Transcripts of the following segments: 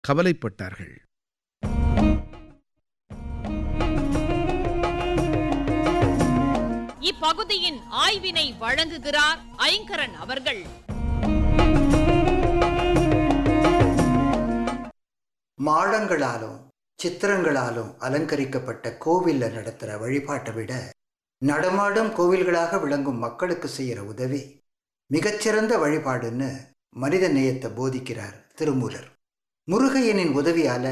கவலைப்பட்டார்கள் இப்பகுதியின் ஆய்வினை வழங்குகிறார் ஐங்கரன் அவர்கள் மாடங்களாலும் சித்திரங்களாலும் அலங்கரிக்கப்பட்ட கோவில்ல நடத்துகிற வழிபாட்டை விட நடமாடும் கோவில்களாக விளங்கும் மக்களுக்கு செய்கிற உதவி மிகச்சிறந்த வழிபாடுன்னு மனித நேயத்தை போதிக்கிறார் திருமூலர் முருகையனின் உதவியால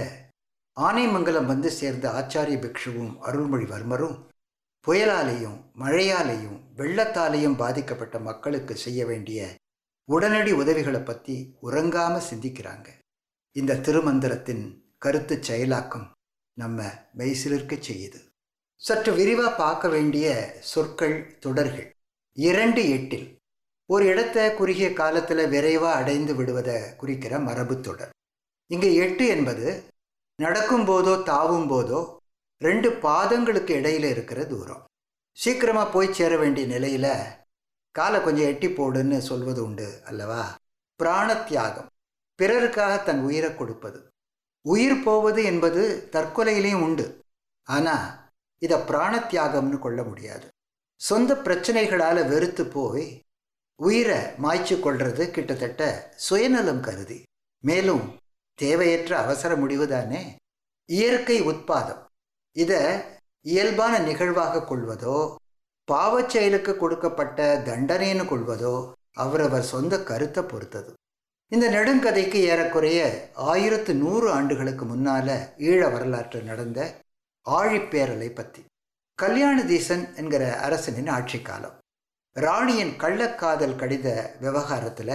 ஆனைமங்கலம் வந்து சேர்ந்த ஆச்சாரிய பிக்ஷுவும் அருள்மொழிவர்மரும் புயலாலேயும் மழையாலேயும் வெள்ளத்தாலேயும் பாதிக்கப்பட்ட மக்களுக்கு செய்ய வேண்டிய உடனடி உதவிகளை பற்றி உறங்காம சிந்திக்கிறாங்க இந்த திருமந்திரத்தின் கருத்து செயலாக்கம் நம்ம மெய்சிலிருக்க செய்யுது சற்று விரிவாக பார்க்க வேண்டிய சொற்கள் தொடர்கள் இரண்டு எட்டில் ஒரு இடத்தை குறுகிய காலத்தில் விரைவாக அடைந்து விடுவதை குறிக்கிற மரபு தொடர் இங்கே எட்டு என்பது நடக்கும் போதோ தாவும் போதோ ரெண்டு பாதங்களுக்கு இடையில இருக்கிற தூரம் சீக்கிரமாக போய் சேர வேண்டிய நிலையில் காலை கொஞ்சம் எட்டி போடுன்னு சொல்வது உண்டு அல்லவா பிராண தியாகம் பிறருக்காக தன் உயிரை கொடுப்பது உயிர் போவது என்பது தற்கொலையிலையும் உண்டு ஆனால் இதை பிராண தியாகம்னு கொள்ள முடியாது சொந்த பிரச்சனைகளால் வெறுத்து போய் உயிரை மாய்ச்சி கொள்வது கிட்டத்தட்ட சுயநலம் கருதி மேலும் தேவையற்ற அவசர முடிவு தானே இயற்கை உட்பாதம் இதை இயல்பான நிகழ்வாக கொள்வதோ பாவச் செயலுக்கு கொடுக்கப்பட்ட தண்டனைன்னு கொள்வதோ அவரவர் சொந்த கருத்தை பொறுத்தது இந்த நெடுங்கதைக்கு ஏறக்குறைய ஆயிரத்து நூறு ஆண்டுகளுக்கு முன்னால ஈழ வரலாற்றில் நடந்த ஆழிப்பேரலை பற்றி கல்யாணதீசன் என்கிற அரசனின் ஆட்சி காலம் ராணியின் கள்ளக்காதல் கடித விவகாரத்தில்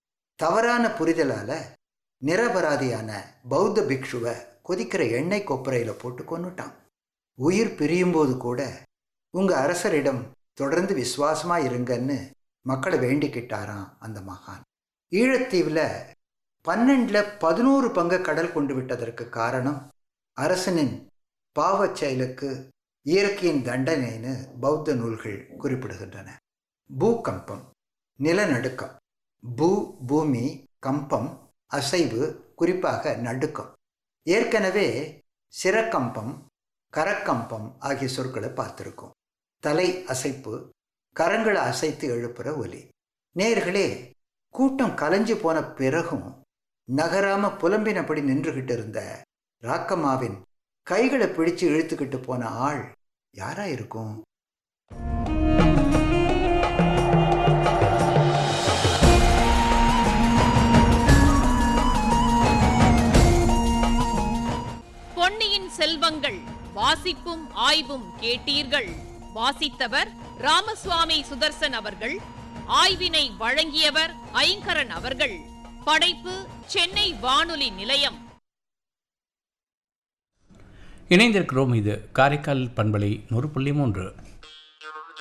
தவறான புரிதலால் நிரபராதியான பௌத்த பிக்ஷுவை கொதிக்கிற எண்ணெய் கொப்பரையில் போட்டு கொண்டுட்டான் உயிர் பிரியும்போது கூட உங்கள் அரசரிடம் தொடர்ந்து விசுவாசமாக இருங்கன்னு மக்களை வேண்டிக்கிட்டாராம் அந்த மகான் ஈழத்தீவில் பன்னெண்டில் பதினோரு பங்கு கடல் கொண்டு விட்டதற்கு காரணம் அரசனின் பாவச் செயலுக்கு இயற்கையின் தண்டனைன்னு பௌத்த நூல்கள் குறிப்பிடுகின்றன பூகம்பம் நிலநடுக்கம் பூ பூமி கம்பம் அசைவு குறிப்பாக நடுக்கம் ஏற்கனவே சிறக்கம்பம் கரக்கம்பம் ஆகிய சொற்களை பார்த்துருக்கோம் தலை அசைப்பு கரங்களை அசைத்து எழுப்புற ஒலி நேர்களே கூட்டம் கலைஞ்சு போன பிறகும் நகராம புலம்பினபடி நின்றுகிட்டு இருந்த ராக்கம்மாவின் கைகளை பிடிச்சு இழுத்துக்கிட்டு போன ஆள் யாரா இருக்கும் பொன்னியின் செல்வங்கள் வாசிப்பும் ஆய்வும் கேட்டீர்கள் வாசித்தவர் ராமசுவாமி சுதர்சன் அவர்கள் ஆய்வினை வழங்கியவர் ஐங்கரன் அவர்கள் படைப்பு சென்னை வானொலி நிலையம் இணைந்திருக்கிறோம் இது காரைக்கால் பண்பலை நூறு புள்ளி மூன்று